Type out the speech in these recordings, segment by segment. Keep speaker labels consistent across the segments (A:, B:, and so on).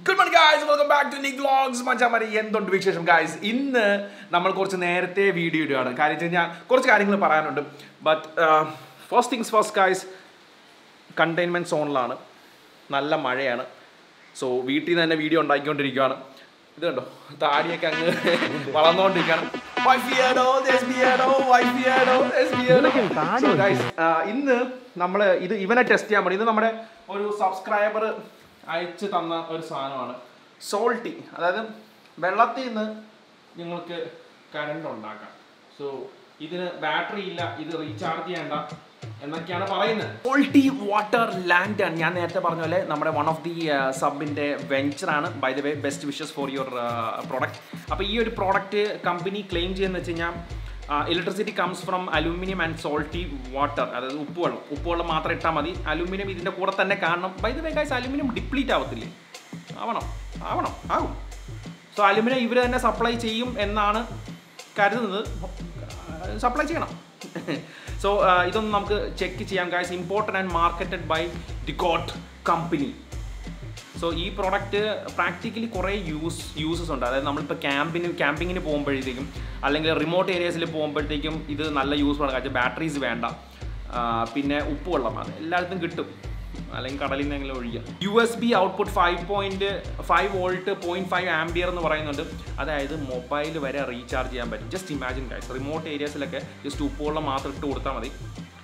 A: Good morning guys welcome back to Nick vlogs മച്ചാമാരി എന്തുണ്ട് വിശേഷം ഗായ്സ് ഇന്ന് നമ്മൾ കുറച്ച് നേരത്തെ വീഡിയോ ഇടുകയാണ് കാര്യം വെച്ച് കഴിഞ്ഞാൽ കുറച്ച് കാര്യങ്ങൾ പറയാനുണ്ട് but first things first guys containment സോണിലാണ് നല്ല മഴയാണ് സോ വീട്ടിൽ നിന്ന് തന്നെ വീഡിയോ ഉണ്ടാക്കിക്കൊണ്ടിരിക്കുകയാണ് ഇത് കണ്ടോ താടിയൊക്കെ അങ്ങ് വളർന്നുകൊണ്ടിരിക്കുകയാണ് Wife beardo, there's beardo, wife beardo, there's beardo. So guys, ആ, ഇന്ന് നമ്മൾ ഇത് ഇവനെ ടെസ്റ്റ് ചെയ്യാൻ വേണ്ടി ഇത് നമ്മുടെ ഒരു സബ്സ്ക്രൈബർ അയച്ചു തന്ന ഒരു സാധനമാണ് സോൾട്ടി അതായത് വെള്ളത്തിൽ നിന്ന് നിങ്ങൾക്ക് കറണ്ട് ഉണ്ടാക്കാം സോ ഇതിന് ബാറ്ററി ഇല്ല ഇത് റീചാർജ് ചെയ്യണ്ട എന്നൊക്കെയാണ് പറയുന്നത് സോൾട്ടി വാട്ടർ ലാൻഡ് ആണ് ഞാൻ നേരത്തെ പറഞ്ഞ പോലെ നമ്മുടെ വൺ ഓഫ് ദി സബിൻ്റെ വെഞ്ചറാണ് by the way best wishes for your product അപ്പോൾ ഈ ഒരു പ്രോഡക്റ്റ് കമ്പനി ക്ലെയിം ചെയ്യുന്ന വെച്ച് കഴിഞ്ഞാൽ electricity comes from aluminium and salty water അതായത് ഉപ്പുവെള്ളം ഉപ്പുവെള്ളം മാത്രം ഇട്ടാൽ മതി അലൂമിനിയം ഇതിൻ്റെ കൂടെ തന്നെ കാണണം by the way guys aluminium deplete ആവത്തില്ലേ ആവണം ആവണം ആവും സോ അലുമിനിയം ഇവർ തന്നെ സപ്ലൈ ചെയ്യും എന്നാണ് കരുതുന്നത് സപ്ലൈ ചെയ്യണം സോ ഇതൊന്ന് നമുക്ക് ചെക്ക് ചെയ്യാം guys important and marketed by Decot company so ഈ പ്രോഡക്റ്റ് പ്രാക്ടിക്കലി കുറേ യൂസ് യൂസസ് ഉണ്ട് അതായത് നമ്മളിപ്പോൾ ക്യാമ്പിന് ക്യാമ്പിങ്ങിന് പോകുമ്പോഴത്തേക്കും അല്ലെങ്കിൽ റിമോട്ട് ഏരിയാസിൽ പോകുമ്പോഴത്തേക്കും ഇത് നല്ല യൂസ്ഫുൾ ആണ് കാരണം ബാറ്ററീസ് വേണ്ട ആ, പിന്നെ ഉപ്പുവെള്ളം അത് എല്ലായിടത്തും കിട്ടും അല്ലെങ്കിൽ കടലിൽ നിന്നെങ്കിലും ഒഴിക്കുക U S B output five point five volt point five ampere എന്ന് പറയുന്നുണ്ട് അതായത് മൊബൈൽ വരെ റീചാർജ് ചെയ്യാൻ പറ്റും ജസ്റ്റ് ഇമാജിൻ ഗൈസ് റിമോട്ട് ഏരിയാസിലൊക്കെ ജസ്റ്റ് ഉപ്പുവെള്ളം മാത്രം ഇട്ട് കൊടുത്താൽ മതി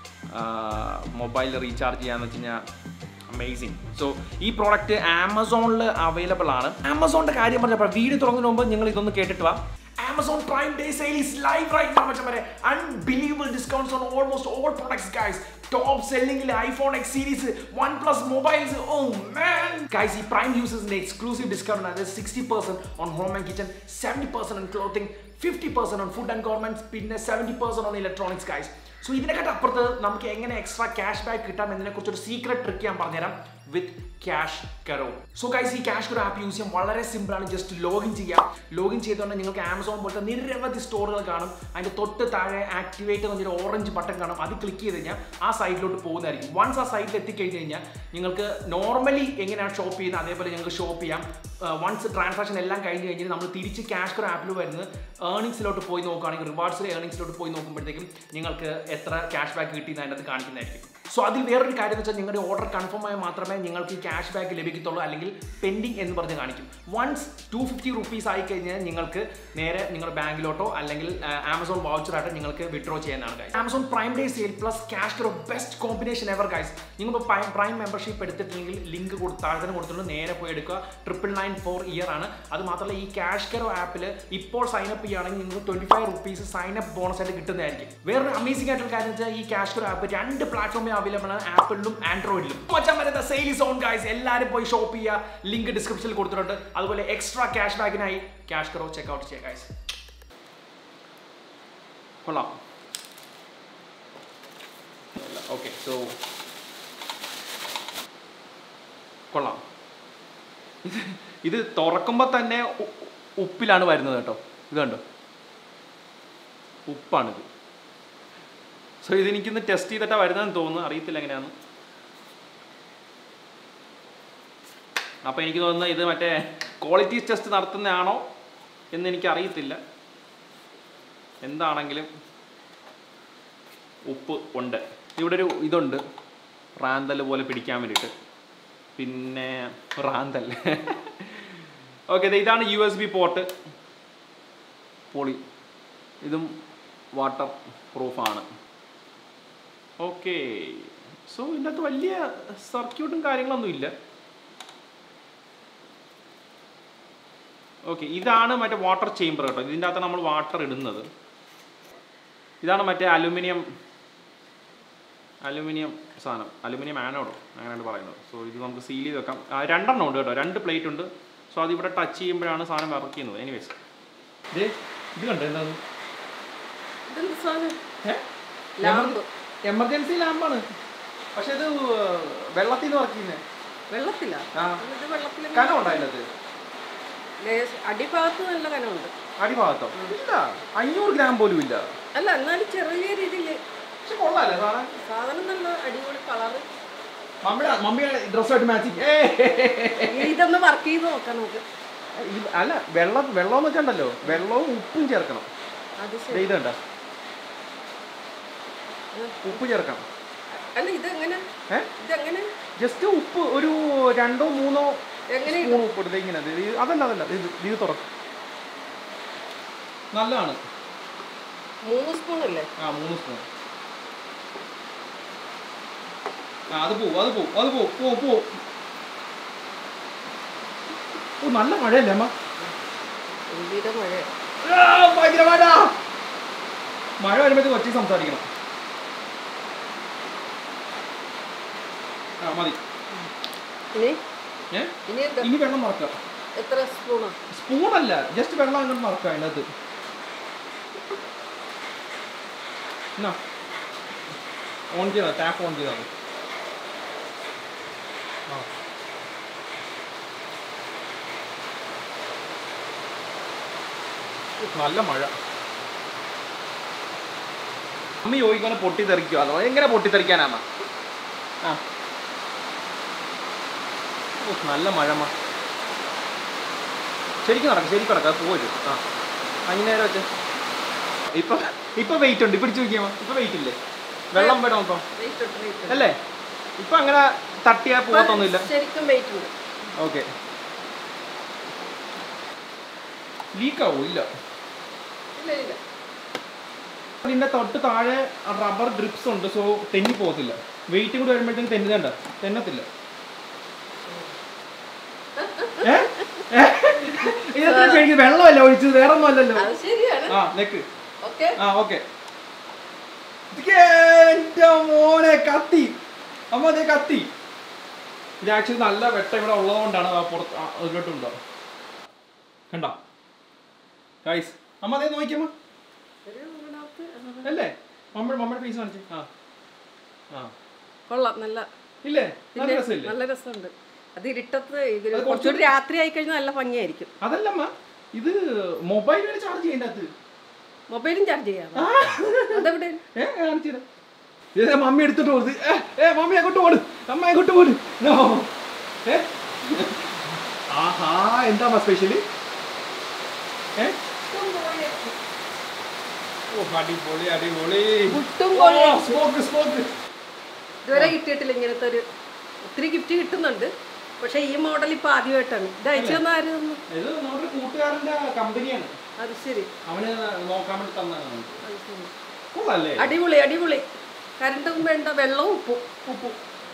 A: മൊബൈൽ റീചാർജ് ചെയ്യാന്ന് വെച്ച് കഴിഞ്ഞാൽ അമേസിങ് സോ ഈ പ്രോഡക്റ്റ് ആമസോണിൽ അവൈലബിൾ ആണ് ആമസോണിന്റെ കാര്യം പറഞ്ഞപ്പോൾ വീഡിയോ തുടങ്ങുന്നതിന് മുമ്പ് നിങ്ങൾ ഇതൊന്ന് കേട്ടിട്ട് വാ Amazon Prime Day sale is live right now, മച്ചന്മാരെ. Unbelievable discounts on almost all products, guys. Top selling iPhone X series, OnePlus mobiles. Oh man, guys, ഈ Prime users ന്റെ exclusive discount ആണ് 60% on home and kitchen, 70% on clothing, 50% on food and garments, പിന്നെ 70% on electronics, guys. So ഇതിനെക്കാട്ട് അപ്പുറത്ത് നമുക്ക് എങ്ങനെ extra cash back കിട്ടാം എന്നതിനെ കുറിച്ച് ഒരു സീക്രട്ട് ട്രിക്ക് ഞാൻ പറഞ്ഞുതരാം with CashKaro so guys ഈ ക്യാഷ് കറോ ആപ്പ് യൂസ് ചെയ്യാൻ വളരെ സിമ്പിൾ ആണ് ജസ്റ്റ് ലോഗിൻ ചെയ്യാം ലോഗിൻ ചെയ്തുകൊണ്ട് നിങ്ങൾക്ക് ആമസോൺ പോലത്തെ നിരവധി സ്റ്റോറുകൾ കാണും അതിന്റെ തൊട്ട് താഴെ ആക്ടിവേറ്റ് എന്നൊരു ഓറഞ്ച് ബട്ടൺ കാണും അത് ക്ലിക്ക് ചെയ്ത് കഴിഞ്ഞാൽ ആ സൈറ്റിലോട്ട് പോകുന്നതായിരിക്കും വൺസ് ആ സൈറ്റിൽ എത്തിക്കഴിഞ്ഞ് കഴിഞ്ഞാൽ നിങ്ങൾക്ക് നോർമലി എങ്ങനെയാണ് ഷോപ്പ് ചെയ്യുന്നത് അതേപോലെ നിങ്ങൾക്ക് ഷോപ്പ് ചെയ്യാം വൺസ് ട്രാൻസാക്ഷൻ എല്ലാം കഴിഞ്ഞ് കഴിഞ്ഞാൽ നമ്മൾ തിരിച്ച് ക്യാഷ് കറോ ആപ്പിൽ വരുന്നത് ഏർണിങ്സിലോട്ട് പോയി നോക്കുകയാണെങ്കിൽ റിവാർഡ്സിലെ ഏർണിങ്സിലോട്ട് പോയി നോക്കുമ്പോഴത്തേക്കും നിങ്ങൾക്ക് എത്ര ക്യാഷ് ബാക്ക് കിട്ടിയെന്ന് അതിനകത്ത് കാണിക്കുന്നതായിരിക്കും സോ അതിൽ വേറൊരു കാര്യം എന്ന് വെച്ചാൽ നിങ്ങളുടെ ഓർഡർ കൺഫേം ആയാൽ മാത്രമേ നിങ്ങൾക്ക് ക്യാഷ് ബാക്ക് ലഭിക്കത്തുള്ളൂ അല്ലെങ്കിൽ പെൻഡിങ് എന്ന് പറഞ്ഞ് കാണിക്കും വൺസ് ടു ഫിഫ്റ്റി റുപ്പീസ് ആയി കഴിഞ്ഞാൽ നിങ്ങൾക്ക് നേരെ നിങ്ങളുടെ ബാങ്കിലോട്ടോ അല്ലെങ്കിൽ ആമസോൺ വൗച്ചറായിട്ട് നിങ്ങൾക്ക് വിഡ്രോ ചെയ്യാനാണ് guys Amazon prime day sale plus CashKaro best combination ever guys നിങ്ങൾ പ്രൈം മെമ്പർഷിപ്പ് എടുത്തിട്ടുണ്ടെങ്കിൽ ലിങ്ക് താഴെ കൊടുത്തിട്ടുണ്ട് നേരെ പോയി എടുക്കുക ട്രിപ്പിൾ നയൻ ഫോർ ഇയർ ആണ് അത് മാത്രമല്ല ഈ ക്യാഷ് കറോ ആപ്പിൽ ഇപ്പോൾ സൈൻ അപ്പ് ചെയ്യുകയാണെങ്കിൽ നിങ്ങൾക്ക് twenty five rupees sign up bonus ആയിട്ട് കിട്ടുന്നതായിരിക്കും വേറൊരു അമേസിംഗ് ആയിട്ടുള്ള കാര്യം വെച്ചാൽ ഈ ക്യാഷ് കറോ ആപ്പ് രണ്ട് പ്ലാറ്റ്ഫോമിൽ അവൈലബിൾ ആണ് ആപ്പിളിലും ആൻഡ്രോയിഡിലും മച്ചാൻ വരുന്ന സെയിൽ ഇസ് ഓൺ ഗൈസ് എല്ലാവരും പോയി ഷോപ്പ് ചെയ്യുക ലിങ്ക് ഡിസ്ക്രിപ്ഷനിൽ കൊടുത്തിട്ടുണ്ട് അതുപോലെ എക്സ്ട്രാ ക്യാഷ് ബാക്കിനായി ക്യാഷ് കറോ ചെക്ക് ഔട്ട് ചെയ്യുക ഗൈസ് കൊള്ളാം ഓക്കെ സോ കൊള്ളാം ഇത് ഇത് തുറക്കുമ്പോൾ തന്നെ ഉ- ഉപ്പിലാണ് വരുന്നത് കേട്ടോ ഇത് കണ്ടോ ഉപ്പാണിത് സോ ഇതെനിക്കൊന്ന് ടെസ്റ്റ് ചെയ്തിട്ടാണ് വരുന്നതെന്ന് തോന്നുന്നു അറിയത്തില്ല എങ്ങനെയാന്ന് അപ്പോൾ എനിക്ക് തോന്നുന്നത് ഇത് മറ്റേ ക്വാളിറ്റി ടെസ്റ്റ് നടത്തുന്നതാണോ എന്ന് എനിക്ക് അറിയത്തില്ല എന്താണെങ്കിലും ഉപ്പ് ഉണ്ട് ഇവിടെ ഒരു ഇതുണ്ട് റാന്തൽ പോലെ പിടിക്കാൻ വേണ്ടിയിട്ട് പിന്നെ റാന്തൽ ഓക്കെ ഇതാണ് യു എസ് ബി പോർട്ട് പൊളി ഇതും വാട്ടർ പ്രൂഫാണ് ഓക്കെ സോ ഇതിൻ്റെ അകത്ത് വലിയ സർക്യൂട്ടും കാര്യങ്ങളൊന്നും ഇല്ല ഓക്കെ ഇതാണ് മറ്റേ വാട്ടർ ചേംബർ കേട്ടോ ഇതിൻ്റെ അകത്ത് നമ്മൾ വാട്ടർ ഇടുന്നത് ഇതാണ് മറ്റേ അലുമിനിയം അലുമിനിയം സാധനം അലുമിനിയം ആനോഡോ അങ്ങനെയാണ് പറയുന്നത് സോ ഇത് നമുക്ക് സീൽ ചെയ്ത് വെക്കാം ആ, രണ്ടെണ്ണം ഉണ്ട് കേട്ടോ രണ്ട് പ്ലേറ്റ് ഉണ്ട് സോ അതിവിടെ ടച്ച് ചെയ്യുമ്പോഴാണ് സാധനം വർക്ക് ചെയ്യുന്നത് എനിവേസ് ഇത് ഇത് കണ്ടോ എന്താ
B: ഇതെന്ത് സാധനം?
A: ഏ?
B: ലാമ്പ്.
A: എമർജൻസി ലാമ്പാണ് പക്ഷെ ഇത് വെള്ളത്തിൽ നിന്ന് വർക്ക് ചെയ്യുന്നത്
B: വെള്ളത്തിലാ
A: ആ.
B: ഇത് വെള്ളത്തിൽ
A: കനം ഉണ്ടോ അതിനകത്ത്
B: അടിഭാഗത്ത് നല്ല കനമുണ്ട്
A: അടിഭാഗത്തോ ഇല്ല അഞ്ഞൂറ് ഗ്രാം പോലും ഇല്ല
B: അല്ല എന്നാലും ചെറിയ രീതിയിൽ
A: പക്ഷെ കൊള്ളാല്ലേ സാധനം
B: സാധനം നല്ല അടിപൊളി കളറ്
A: മമ്മിയുടെ മമ്മിയുടെ ഡ്രസ്സായിട്ട് മാച്ചിങ്
B: ഇതൊന്ന് വർക്ക് ചെയ്ത് നോക്കാം നമുക്ക്
A: അല്ല വെള്ളം വെള്ളം എന്ന് വെച്ചിട്ടുണ്ടല്ലോ വെള്ളവും ഉപ്പും ചേർക്കണം
B: അത്
A: ദേ
B: ശരി
A: ഇത് കണ്ട ഉപ്പ് ചേർക്കണം
B: അല്ല ഇതെങ്ങനെ
A: ഏ
B: ഇതെങ്ങനെ
A: ജസ്റ്റ് ഉപ്പ് ഒരു രണ്ടോ മൂന്നോ
B: എങ്ങനെ
A: സ്പൂൺ ഉപ്പ് ഇടുന്നത് ഇങ്ങനെ ഇത് ഇത് അതല്ല അതല്ല ഇത് ഇത് തുറക്കും നല്ലതാണ്
B: മൂന്ന് സ്പൂൺ അല്ലേ
A: ആ മൂന്ന് സ്പൂൺ ആ അത് പോവും അത് പോവും അത് പോവും പോവും പോവും ഓ നല്ല മഴയല്ലേ അമ്മ
B: ഗംഭീര മഴ
A: ആ, ഭയങ്കര മഴ മഴ വരുമ്പോഴത്തേക്ക് ഒറ്റ സംസാരിക്കണം ആ മതി
B: ഇനി
A: ഏ
B: ഇനി എന്താ
A: ഇനി വെള്ളം മറക്കാം
B: എത്ര സ്പൂണാ
A: സ്പൂണല്ല ജസ്റ്റ് വെള്ളം അങ്ങോട്ട് മറക്കാം അതിനകത്ത് എന്നാ ഓൺ ചെയ്താ ടാപ്പ് ഓൺ ചെയ്താൽ മതി ആ ഉഫ്, നല്ല മഴ അമ്മ ചോദിക്കുമ്പോൾ പൊട്ടിത്തെറിക്കുമോ അതോ എങ്ങനെ പൊട്ടിത്തെറിക്കാനാണ് ആ ഉഫ്, നല്ല മഴ അമ്മ ശരിക്കും നടക്കും ശരിക്കും നടക്കാം അത് പോരും ആ അങ്ങനെ നേരെ വെച്ച് ഇപ്പൊ ഇപ്പൊ വെയിറ്റ് ഉണ്ട് പിടിച്ചു നോക്കിയാ ഇപ്പൊ വെയിറ്റ് ഇല്ലേ വെള്ളം വേണം നോക്കാം
B: വെയിറ്റ് ഉണ്ട് വെയിറ്റ് ഉണ്ട്
A: അല്ലേ ഇപ്പൊ അങ്ങനെ തട്ടിയാ പോകത്തൊന്നുമില്ല
B: ശരിക്കും വെയിറ്റ് ഉണ്ട്
A: ഓക്കെ ലീക്കാവോ ഇല്ല
B: ഇല്ല ഇല്ല
A: അതിന്റെ തൊട്ട് താഴെ റബ്ബർ ഡ്രിപ്സ് ഉണ്ട് സോ തെന്നി പോകത്തില്ല വെയിറ്റ് കൂടി വരുമ്പോഴത്തേക്ക് തെന്നുതണ്ട തെന്നത്തില്ല ഏ? ഏ? ഇതെന്താ കഴിക്കുന്നത് വെള്ളമല്ല ഒഴിച്ചത് വേറെ ഒന്നും അല്ലല്ലോ
B: അത് ശരിയാണ്
A: ആ നെക്ക്
B: ഓക്കെ
A: ആ ഓക്കെ എന്റെ മോനെ കത്തി അമ്മ അതേ കത്തി ഇത് ആക്ച്വലി നല്ല വെട്ടം ഇവിടെ ഉള്ളതുകൊണ്ടാണ് ആ പുറത്ത് ആ ഇതിലോട്ട് ഉണ്ടോ കണ്ടോ ഗൈസ് അമ്മ അതേ നോക്കിയമ്മ അല്ലേ മമ്മ മമ്മയുടെ ഫേസ് കാണിച്ചു ആ ആ
B: കൊള്ളാം നല്ല
A: ഇല്ലേ നല്ല
B: പിന്നെ
A: രസമില്ലേ
B: നല്ല രസമുണ്ട് അത് ഇരുട്ടത്ത് ഇത്
A: അത്
B: കുറച്ചുകൂടി രാത്രി ആയി കഴിഞ്ഞാൽ നല്ല ഭംഗിയായിരിക്കും
A: അതല്ലമ്മ ഇത് മൊബൈലിൽ ചാർജ് ചെയ്യേണ്ട അത്
B: മൊബൈലും ചാർജ് ചെയ്യാം അതെവിടെ
A: ഏ കാണിച്ചുതരാം ഇത് മമ്മി എടുത്തിട്ട് പോകുന്നത് ഏ ഏ മമ്മി അങ്ങോട്ട് പോട് അമ്മ അങ്ങോട്ട് പോട് നോ ഏ ആഹാ എന്താ സ്പെഷ്യല് ഏ ഓ അടിപൊളി അടിപൊളി
B: പുട്ടും കോഴിയും.
A: സ്മോക്ക് സ്മോക്ക്
B: ഇതുവരെ കിട്ടിയിട്ടില്ല ഇങ്ങനത്തെ ഒരു ഒത്തിരി ഗിഫ്റ്റ് കിട്ടുന്നുണ്ട് പക്ഷെ ഈ മോഡൽ ഇപ്പൊ ആദ്യമായിട്ടാണ് ഇത് അയച്ചു തന്ന ആര് തന്നു
A: ഇത് നമ്മുടെ കൂട്ടുകാരന്റെ കമ്പനിയാണ്
B: അത് ശരി
A: അവന് നോക്കാൻ വേണ്ടി തന്നതാണ്
B: അത് ശരി
A: കൊള്ളാല്ലേ
B: അടിപൊളി അടിപൊളി കരണ്ടും വേണ്ട വെള്ളവും ഉപ്പും
A: ഉപ്പു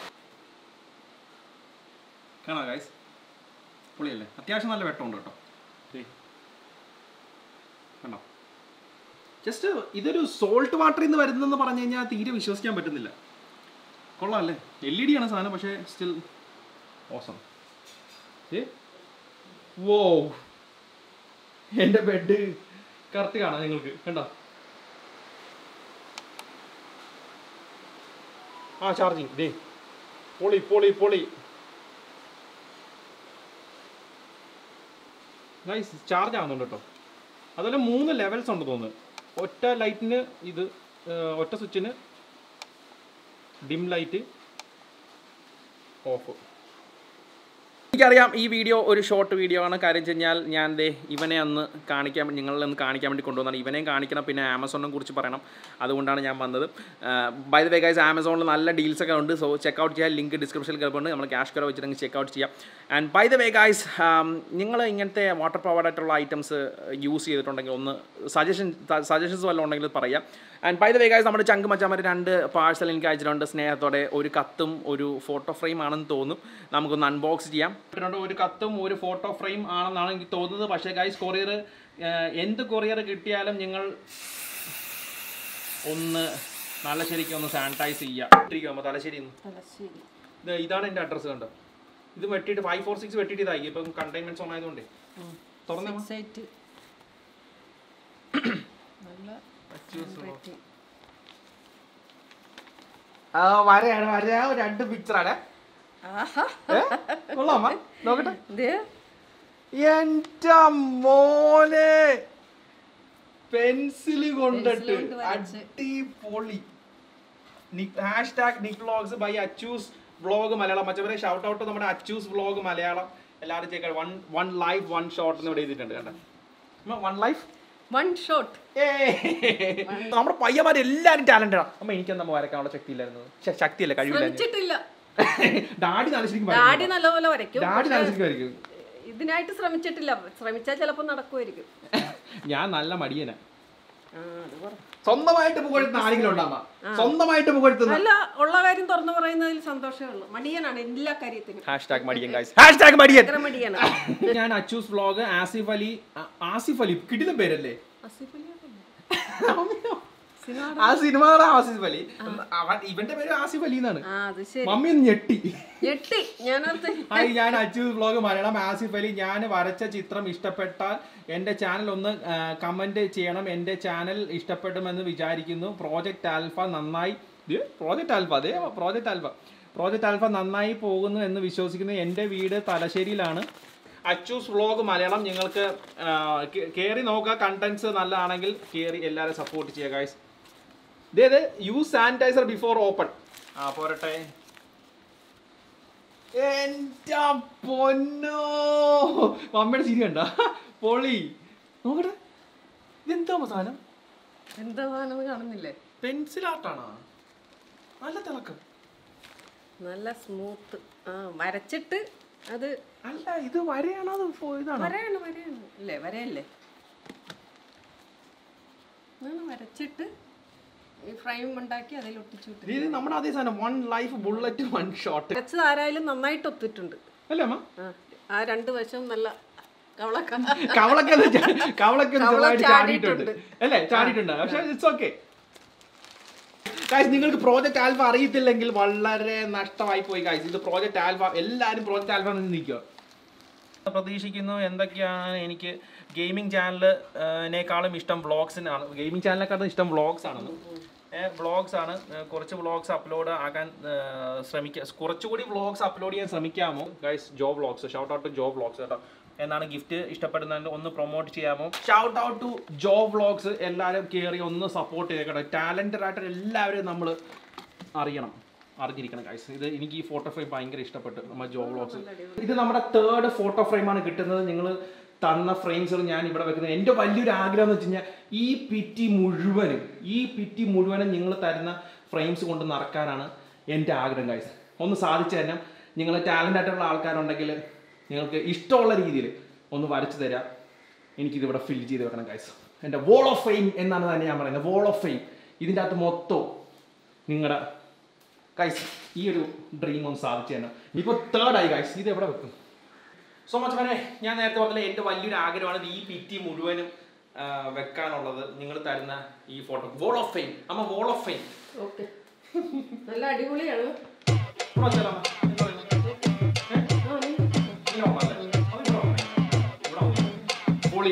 A: കാണാ ഗൈസ് പൊളിയല്ലേ അത്യാവശ്യം നല്ല വെട്ടമുണ്ട് കേട്ടോ ദേ. കണ്ടോ ജസ്റ്റ് ഇതൊരു സോൾട്ട് വാട്ടറിൽ നിന്ന് വരുന്നെന്ന് പറഞ്ഞു കഴിഞ്ഞാൽ തീരെ വിശ്വസിക്കാൻ പറ്റുന്നില്ല കൊള്ളാം അല്ലേ എൽ ഇ ഡി ആണ് സാധനം പക്ഷേ സ്റ്റിൽ ഓസം ഏ വോ എൻ്റെ ബെഡ് കറക്റ്റ് കാണാം നിങ്ങൾക്ക് കണ്ടോ ആ ചാർജിങ് ദേ പൊളി പൊളി പൊളി നൈസ് ചാർജ് ആവുന്നുണ്ട് കേട്ടോ അതുപോലെ മൂന്ന് ലെവൽസ് ഉണ്ട് തോന്നുന്നു ഒറ്റ ലൈറ്റിന് ഇത് ഏർ, ഒറ്റ സ്വിച്ചിന് ഡിം ലൈറ്റ് ഓഫ് എനിക്കറിയാം ഈ വീഡിയോ ഒരു ഷോർട്ട് വീഡിയോ ആണ് കാര്യം വെച്ച് കഴിഞ്ഞാൽ ഞാൻ ദേ ഇവനെ ഒന്ന് കാണിക്കാൻ വേണ്ടി നിങ്ങളിൽ ഒന്ന് കാണിക്കാൻ വേണ്ടി കൊണ്ടുവന്നാണ് ഇവനെയും കാണിക്കണം പിന്നെ ആമസോണിനെ കുറിച്ച് പറയണം അതുകൊണ്ടാണ് ഞാൻ വന്നത് ബൈ ദ വേ ഗൈസ് ആമസോണിൽ നല്ല ഡീൽസ് ഒക്കെ ഉണ്ട് സോ ചെക്ക് ഔട്ട് ചെയ്യാൻ ലിങ്ക് ഡിസ്ക്രിപ്ഷനിൽ കിടപ്പുണ്ട് നമ്മൾ ക്യാഷ് കറ വെച്ചിട്ടുണ്ടെങ്കിൽ ചെക്ക് ഔട്ട് ചെയ്യാം and by the way guys നിങ്ങൾ ഇങ്ങനത്തെ വാട്ടർ പവർഡ് ആയിട്ടുള്ള ഐറ്റംസ് യൂസ് ചെയ്തിട്ടുണ്ടെങ്കിൽ ഒന്ന് സജഷൻ സജഷൻസ് വല്ലതും ഉണ്ടെങ്കിൽ പറയാം and by the way guys നമ്മുടെ ചങ്ക് മച്ചാമാർ രണ്ട് പാഴ്സൽ എനിക്ക് അയച്ചിട്ടുണ്ട് സ്നേഹത്തോടെ ഒരു കത്തും ഒരു ഫോട്ടോ ഫ്രെയിം ആണെന്ന് തോന്നും നമുക്കൊന്ന് അൺബോക്സ് ചെയ്യാം ഇട്ടിട്ടുണ്ട് ഒരു കത്തും ഒരു ഫോട്ടോ ഫ്രെയിം ആണെന്നാണ് എനിക്ക് തോന്നുന്നത് പക്ഷേ ഗൈസ് കൊറിയർ എന്ത് കൊറിയർ കിട്ടിയാലും നിങ്ങൾ ഒന്ന് നല്ല ശരിക്കും ഒന്ന് സാനിറ്റൈസ് ചെയ്യാം ഇട്ടിരിക്കുമ്പോൾ തലശ്ശേരി
B: തലശ്ശേരി
A: ഇത് ഇതാണ് എൻ്റെ അഡ്രസ്സ് കണ്ടോ ഇത് വെട്ടിയിട്ട് ഫൈവ് ഫോർ സിക്സ് വെട്ടിയിട്ട് ഇതായി ഇപ്പം കണ്ടെയ്ൻമെന്റ് സോൺ ആയതുകൊണ്ടേ തുറന്നേ
B: സിക്സ് എയ്റ്റ് നല്ല handwriting.
A: ആ വരയാണ് വര രണ്ട് പിക്ചറാണ്
B: ആഹാ
A: കൊള്ളാമ നോക്കട്ടെ
B: ദേ
A: എന്റെ മോനെ പെൻസില് കൊണ്ടിട്ട്
B: കൊണ്ട് വരച്ച്.
A: അടിപൊളി hashtag Nick vlogs by Achus vlog Malayalam മച്ചവരെ ഷൗട്ട് ഔട്ട് നമ്മുടെ അച്ചൂസ് വ്ളോഗ് മലയാളം എല്ലാവരും ചേക്കാൻ one one life one shot എന്ന് ഇവിടെ എഴുതിയിട്ടുണ്ട് കണ്ടോ വൺ ലൈഫ്
B: വൺ ഷോട്ട്
A: നമ്മുടെ പയ്യന്മാർ എല്ലാവരും ടാലന്റഡ് അമ്മ എനിക്കൊന്നും വരക്കാനുള്ള ശക്തി ഇല്ലായിരുന്നു ശ- ശക്തിയല്ല കഴിവില്ല
B: ശ്രമിച്ചിട്ടില്ല
A: ഡാഡി നല്ല ശരിക്കും
B: ഡാഡി നല്ലപോലെ വരയ്ക്കും
A: ഡാഡി നല്ല
B: പക്ഷേ
A: ശരിക്കും വരയ്ക്കും
B: ഇതിനായിട്ട് ശ്രമിച്ചിട്ടില്ല ശ്രമിച്ചാൽ ചിലപ്പോൾ നടക്കുമായിരിക്കും
A: ഞാൻ നല്ല മടിയനാ
B: ആ, അത് പറ.
A: സ്വന്തമായിട്ട് പുകഴ്ത്തുന്ന ആരെങ്കിലും ഉണ്ടാവാ സ്വന്തമായിട്ട് പുകഴ്ത്തുന്ന
B: അല്ല ഉള്ള കാര്യം തുറന്നു പറയുന്നതിൽ സന്തോഷമേ ഉള്ളൂ മടിയനാണ് എല്ലാ കാര്യത്തിനും
A: ഹാഷ്ടാഗ് മടിയൻ ഗൈസ് ഹാഷ്ടാഗ് മടിയൻ
B: ഭയങ്കര മടിയാണ്
A: ഞാൻ അച്ചൂസ് വ്ളോഗ് ആസിഫ് അലി ആ- ആസിഫ് അലി കിടിലം പേരല്ലേ
B: ആസിഫ് അലി അറിയില്ലേ? സിനിമ
A: ആ സിനിമയുടെ ആസിഫ് അലി അവൻ ഇവന്റെ പേര് ആസിഫ് അലി എന്നാണ്
B: ആ അത് ശരി
A: മമ്മി ഒന്ന് ഞെട്ടി
B: ഞെട്ടി ഞാനോർത്ത്
A: ഹായ് ഞാൻ അച്ചൂസ് വ്ളോഗ് മലയാളം ആസിഫ് അലി ഞാൻ വരച്ച ചിത്രം ഇഷ്ടപ്പെട്ടാൽ എൻ്റെ ചാനൽ ഒന്ന് കമൻറ്റ് ചെയ്യണം എൻ്റെ ചാനൽ ഇഷ്ടപ്പെടുമെന്ന് വിചാരിക്കുന്നു പ്രോജക്റ്റ് ആൽഫ നന്നായി പ്രോജക്റ്റ് ആൽഫ അതെ പ്രോജക്റ്റ് ആൽഫ പ്രോജക്റ്റ് ആൽഫ നന്നായി പോകുന്നു എന്ന് വിശ്വസിക്കുന്നു എൻ്റെ വീട് തലശ്ശേരിയിലാണ് അച്ചൂസ് വ്ളോഗ് മലയാളം നിങ്ങൾക്ക് കയറി നോക്കുക കണ്ടന്റ്സ് നല്ലതാണെങ്കിൽ കയറി എല്ലാവരും സപ്പോർട്ട് ചെയ്യുക ഗൈസ് ഇതേത് യൂസ് സാനിറ്റൈസർ ബിഫോർ ഓപ്പൺ ആ പോരട്ടെ എന്റെ പൊന്നോ മമ്മിയുടെ ചിരി കണ്ട പൊളി നോക്കട്ടെ ഇതെന്താ സാധനം
B: എന്താ സാധനം കാണുന്നില്ലേ
A: പെൻസിൽ ആർട്ടാണോ നല്ല തിളക്കം
B: നല്ല സ്മൂത്ത് ആ വരച്ചിട്ട് അത്
A: അല്ല ഇത് വരെയാണോ അത് ഫോ- ഇതാണോ
B: വരയാണ് വരയാണ് അല്ലേ വരയല്ലേ ഇങ്ങനെ വരച്ചിട്ട് ഈ ഫ്രെയിം ഉണ്ടാക്കി അതിൽ ഒട്ടിച്ചു വിട്ടു
A: ഇത് നമ്മുടെ അതേ സാധനം one life bullet one shot
B: വരച്ചത് ആരായാലും നന്നായിട്ട് ഒത്തിട്ടുണ്ട്
A: അല്ലേ അമ്മ
B: ആ ആ രണ്ട് വശം നല്ല കവളക്ക
A: കവളൊക്കെ ഒന്ന് ചാ- കവളൊക്കെ ഒന്ന്
B: കവള
A: ചെറുതായിട്ട് ചാടിയിട്ടുണ്ട്
B: ചാടിയിട്ടുണ്ട്.
A: അല്ലേ ചാടിയിട്ടുണ്ട് പക്ഷെ ഇറ്റ്സ് ഓക്കെ ഗായ്സ് നിങ്ങൾക്ക് പ്രോജക്റ്റ് ആൽഫ അറിയത്തില്ലെങ്കിൽ വളരെ നഷ്ടമായി പോയി ഗായ്സ് ഇത് പ്രോജക്റ്റ് ആൽഫ എല്ലാവരും പ്രോജക്റ്റ് ആൽഫ നിന്ന് നിൽക്കുക പ്രതീക്ഷിക്കുന്നു എന്തൊക്കെയാണ് എനിക്ക് ഗെയിമിംഗ് ചാനലിനേക്കാളും ഇഷ്ടം വ്ളോഗ്സിനാണ് ഗെയിമിംഗ് ചാനലിനെക്കാളും ഇഷ്ടം വ്ളോഗ്സ് ആണെന്ന് വ്ളോഗ്സ് ആണ് ഏ, കുറച്ച് വ്ളോഗ്സ് അപ്ലോഡ് ആക്കാൻ ശ്രമിക്കുക കുറച്ചുകൂടി വ്ളോഗ്സ് അപ്ലോഡ് ചെയ്യാൻ ശ്രമിക്കാമോ guys Jo vlogs shout out to Jo vlogs കേട്ടോ എന്നാണ് ഗിഫ്റ്റ് ഇഷ്ടപ്പെടുന്നതിൽ ഒന്ന് പ്രൊമോട്ട് ചെയ്യാമോ shout out to Jo vlogs എല്ലാവരും കയറി ഒന്ന് സപ്പോർട്ട് ചെയ്യട്ടോ ടാലൻറ്റഡ് ആയിട്ട് എല്ലാവരും നമ്മൾ അറിയണം അറിഞ്ഞിരിക്കണം ഗൈസ് ഇത് എനിക്ക് ഈ ഫോട്ടോ ഫ്രെയിം ഭയങ്കര ഇഷ്ടപ്പെട്ടു നമ്മുടെ ജോ വ്ളോഗ്സ് ഇത് നമ്മുടെ തേർഡ് ഫോട്ടോ ഫ്രെയിമാണ് കിട്ടുന്നത് നിങ്ങൾ തന്ന ഫ്രെയിംസുകൾ ഞാൻ ഇവിടെ വെക്കുന്നത് എൻ്റെ വലിയൊരു ആഗ്രഹം എന്ന് വെച്ച് കഴിഞ്ഞാൽ ഈ പിറ്റി മുഴുവനും ഈ പിറ്റി മുഴുവനും നിങ്ങൾ തരുന്ന ഫ്രെയിംസ് കൊണ്ട് നിറക്കാനാണ് എൻ്റെ ആഗ്രഹം ഗൈസ് ഒന്ന് സാധിച്ചു തരാം നിങ്ങൾ ടാലൻ്റ് ആയിട്ടുള്ള ആൾക്കാരുണ്ടെങ്കിൽ നിങ്ങൾക്ക് ഇഷ്ടമുള്ള രീതിയിൽ ഒന്ന് വരച്ചു തരാം എനിക്കിത് ഇവിടെ ഫിൽ ചെയ്ത് വെക്കണം ഗൈസ് എൻ്റെ വോൾ ഓഫ് ഫെയിം എന്നാണ് തന്നെ ഞാൻ പറയുന്നത് വോൾ ഓഫ് ഫെയിം ഇതിൻ്റെ അകത്ത് മൊത്തം നിങ്ങളുടെ ഗൈസ് ഈ ഒരു ഡ്രീം ഒന്ന് സാധിച്ചു തരണം ഇപ്പോൾ തേർഡായി ഗൈസ് ഇത് എവിടെ വെക്കും സോ മച്ച് വരെ ഞാൻ നേരത്തെ പറഞ്ഞില്ല എൻ്റെ വലിയൊരു ആഗ്രഹമാണ് ഇത് ഈ പിറ്റി മുഴുവനും ആ, വെക്കാനുള്ളത് നിങ്ങൾ തരുന്ന ഈ ഫോട്ടോ വോൾ ഓഫ് ഫെയിം അമ്മ വോൾ ഓഫ് ഫെയിം
B: ഓക്കെ നല്ല അടിപൊളിയാണ് ആ, നീ-
A: പൊളി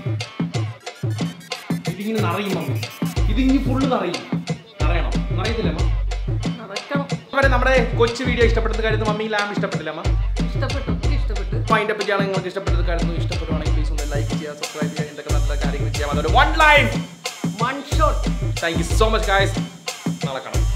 A: ഇതിങ്ങനെ നിറയും മമ്മി ഇതിങ്ങനെ ഫുള്ള് നിറയും നിറയണം നിറയത്തില്ല അമ്മ
B: നടക്കണം
A: വരെ നമ്മുടെ കൊച്ചു വീഡിയോ ഇഷ്ടപ്പെട്ടത് കരുതുന്നു മമ്മി ലാം ഇഷ്ടപ്പെട്ടില്ല അമ്മ
B: ഇഷ്ടപ്പെട്ടു ഒത്തിരി ഇഷ്ടപ്പെട്ടു
A: ഫൈൻഡ് അപ്പ് ചെയ്യാൻ നിങ്ങൾക്ക് ഇഷ്ടപ്പെട്ടത് കരുതുന്നു ഇഷ്ടപ്പെടുവാണെങ്കിൽ പ്ലീസ് ഒന്ന് ലൈക്ക് ചെയ്യുക സബ്സ്ക്രൈബ് ചെയ്യുക എന്തൊക്കെ നല്ല കാര്യങ്ങൾ ചെയ്യാം അതൊരു one line
B: one shot
A: thank you so much guys നാളെ കാണാം